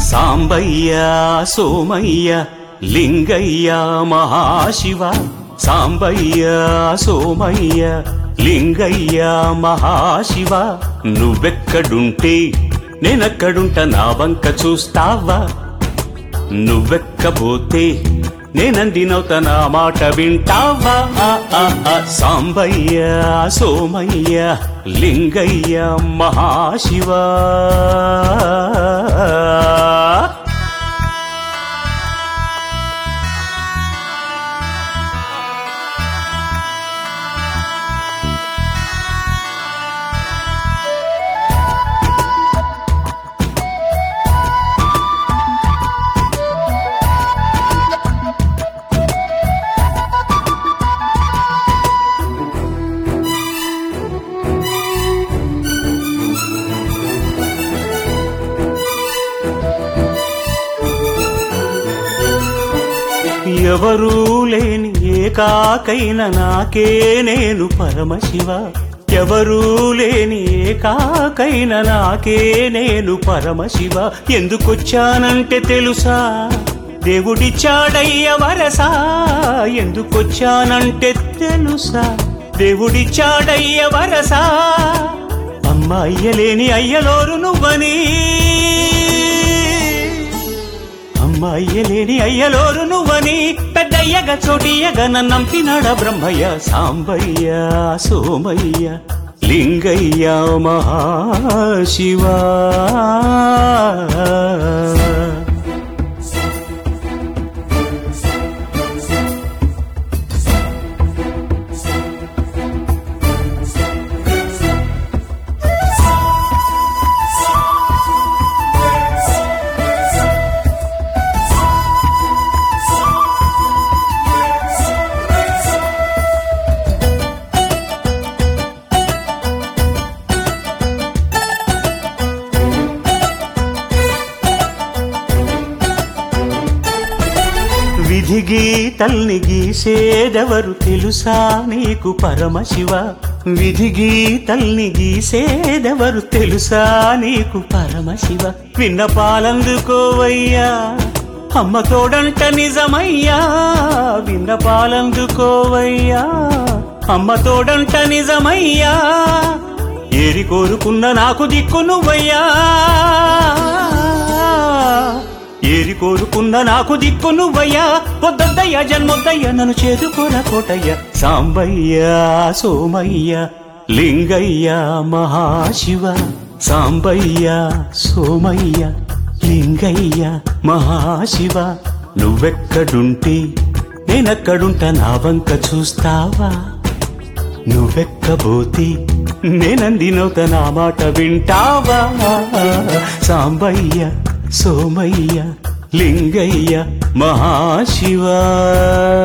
సాంబయ్య సోమయ్య లింగయ్య మహాశివ సాంబయ్య సోమయ్య లింగయ్య మహాశివ నువ్వెక్కడుంటే నేనక్కడుంట నా వంక చూస్తావా నువ్వెక్కబోతే నేనందినవుత నా మాట వింటావా ఆ, ఆ, ఆ. సాంబయ్య సోమయ్య లింగయ్య మహాశివ ఎవరూ లేని ఏకాకైన నాకే నేను పరమశివ ఎవరూ లేని ఏకాకైన నాకే నేను పరమశివ ఎందుకొచ్చానంటే తెలుసా దేవుడిచ్చాడయ్య వరసా ఎందుకొచ్చానంటే తెలుసా దేవుడిచ్చాడయ్య వరసా అమ్మ అయ్యలేని అయ్యలోరు నువ్వని అమ్మ అయ్యలేని అయ్యలోరు నువ్వని పెద్దయ్యగ చోటియగ నన్నంపినాడ బ్రహ్మయ్య సాంబయ్య సోమయ్య లింగయ్య మహాశివా విధి గీతల్ని గీసేదెవరు తెలుసా నీకు పరమశివ విధి గీతల్ని గీసేదెవరు తెలుసా నీకు పరమశివ విన్న పాలందుకోవయ్యా అమ్మ తోడంట నిజమయ్యా విన్న పాలందుకోవయ్యా అమ్మ తోడంట నిజమయ్యా ఏరి కోరుకున్న నాకు దిక్కు నువ్వయ్యా ఏరి కోరుకున్న నాకు దిక్కు నువ్వయ్యా వద్దయ్య జన్మొద్దయ్య నన్ను చేదుకోర కోటయ్య సాంబయ్య సోమయ్య లింగయ్య మహాశివ సాంబయ్య సోమయ్య లింగయ్య మహాశివ నువ్వెక్కడుంటే నేనక్కడుంట నా వంక చూస్తావా నువ్వెక్కబోతే నేనందినవుత నా మాట వింటావా సాంబయ్య సోమయ్య లింగయ్య మహాశివా